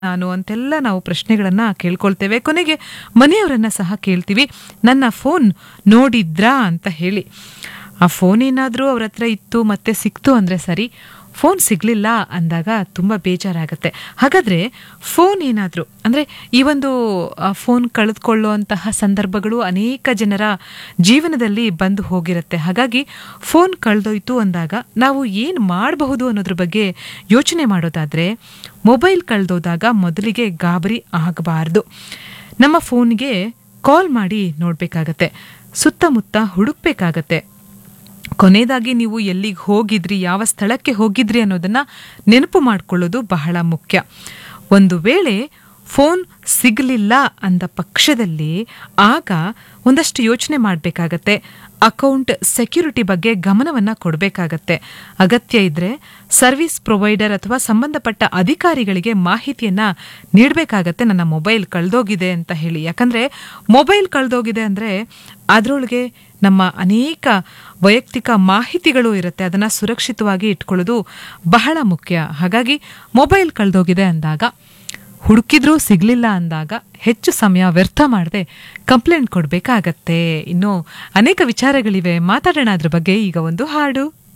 ನಾನು ಅಂತೆಲ್ಲ ನಾವು ಪ್ರಶ್ನೆಗಳನ್ನ ಕೇಳ್ಕೊಳ್ತೇವೆ ಕೊನೆಗೆ ಮನೆಯವರನ್ನ ಸಹ ಕೇಳ್ತೀವಿ ನನ್ನ ಫೋನ್ ನೋಡಿದ್ರಾ ಅಂತ ಹೇಳಿ ಆ ಫೋನ್ ಏನಾದರೂ ಅವ್ರ ಹತ್ರ ಇತ್ತು ಮತ್ತೆ ಸಿಕ್ತು ಅಂದರೆ ಸರಿ ಫೋನ್ ಸಿಗಲಿಲ್ಲ ಅಂದಾಗ ತುಂಬ ಬೇಜಾರಾಗುತ್ತೆ ಹಾಗಾದರೆ ಫೋನ್ ಏನಾದರೂ ಅಂದರೆ ಈ ಒಂದು ಆ, ಫೋನ್ ಕಳೆದುಕೊಳ್ಳುವಂತಹ ಸಂದರ್ಭಗಳು ಅನೇಕ ಜನರ ಜೀವನದಲ್ಲಿ ಬಂದು ಹೋಗಿರುತ್ತೆ ಹಾಗಾಗಿ ಫೋನ್ ಕಳೆದೋಯ್ತು ಅಂದಾಗ ನಾವು ಏನು ಮಾಡಬಹುದು ಅನ್ನೋದ್ರ ಬಗ್ಗೆ ಯೋಚನೆ ಮಾಡೋದಾದರೆ ಮೊಬೈಲ್ ಕಳೆದೋದಾಗ ಮೊದಲಿಗೆ ಗಾಬರಿ ಆಗಬಾರ್ದು ನಮ್ಮ ಫೋನ್ಗೆ ಕಾಲ್ ಮಾಡಿ ನೋಡಬೇಕಾಗತ್ತೆ ಸುತ್ತಮುತ್ತ ಹುಡುಕ್ಬೇಕಾಗತ್ತೆ ಕೊನೆಯದಾಗಿ ನೀವು ಎಲ್ಲಿಗೆ ಹೋಗಿದ್ರಿ ಯಾವ ಸ್ಥಳಕ್ಕೆ ಹೋಗಿದ್ರಿ ಅನ್ನೋದನ್ನ ನೆನಪು ಮಾಡಿಕೊಳ್ಳೋದು ಬಹಳ ಮುಖ್ಯ ಒಂದು ವೇಳೆ ಫೋನ್ ಸಿಗಲಿಲ್ಲ ಅಂದ ಪಕ್ಷದಲ್ಲಿ ಆಗ ಒಂದಷ್ಟು ಯೋಚನೆ ಮಾಡಬೇಕಾಗತ್ತೆ ಅಕೌಂಟ್ ಸೆಕ್ಯೂರಿಟಿ ಬಗ್ಗೆ ಗಮನವನ್ನ ಕೊಡಬೇಕಾಗತ್ತೆ ಅಗತ್ಯ ಇದ್ರೆ ಸರ್ವಿಸ್ ಪ್ರೊವೈಡರ್ ಅಥವಾ ಸಂಬಂಧಪಟ್ಟ ಅಧಿಕಾರಿಗಳಿಗೆ ಮಾಹಿತಿಯನ್ನ ನೀಡಬೇಕಾಗತ್ತೆ ನನ್ನ ಮೊಬೈಲ್ ಕಳೆದೋಗಿದೆ ಅಂತ ಹೇಳಿ ಯಾಕಂದ್ರೆ ಮೊಬೈಲ್ ಕಳೆದೋಗಿದೆ ಅಂದ್ರೆ ಅದರೊಳಗೆ ನಮ್ಮ ಅನೇಕ ವೈಯಕ್ತಿಕ ಮಾಹಿತಿಗಳು ಇರುತ್ತೆ ಅದನ್ನ ಸುರಕ್ಷಿತವಾಗಿ ಇಟ್ಕೊಳ್ಳೋದು ಬಹಳ ಮುಖ್ಯ ಹಾಗಾಗಿ ಮೊಬೈಲ್ ಕಳೆದೋಗಿದೆ ಅಂದಾಗ ಹುಡುಕಿದ್ರೂ ಸಿಗ್ಲಿಲ್ಲ ಅಂದಾಗ ಹೆಚ್ಚು ಸಮಯ ವ್ಯರ್ಥ ಮಾಡದೆ ಕಂಪ್ಲೇಂಟ್ ಕೊಡಬೇಕಾಗತ್ತೆ ಇನ್ನು ಅನೇಕ ವಿಚಾರಗಳಿವೆ ಮಾತಾಡೋಣ ಅದ್ರ ಬಗ್ಗೆ ಈಗ ಒಂದು ಹಾಡು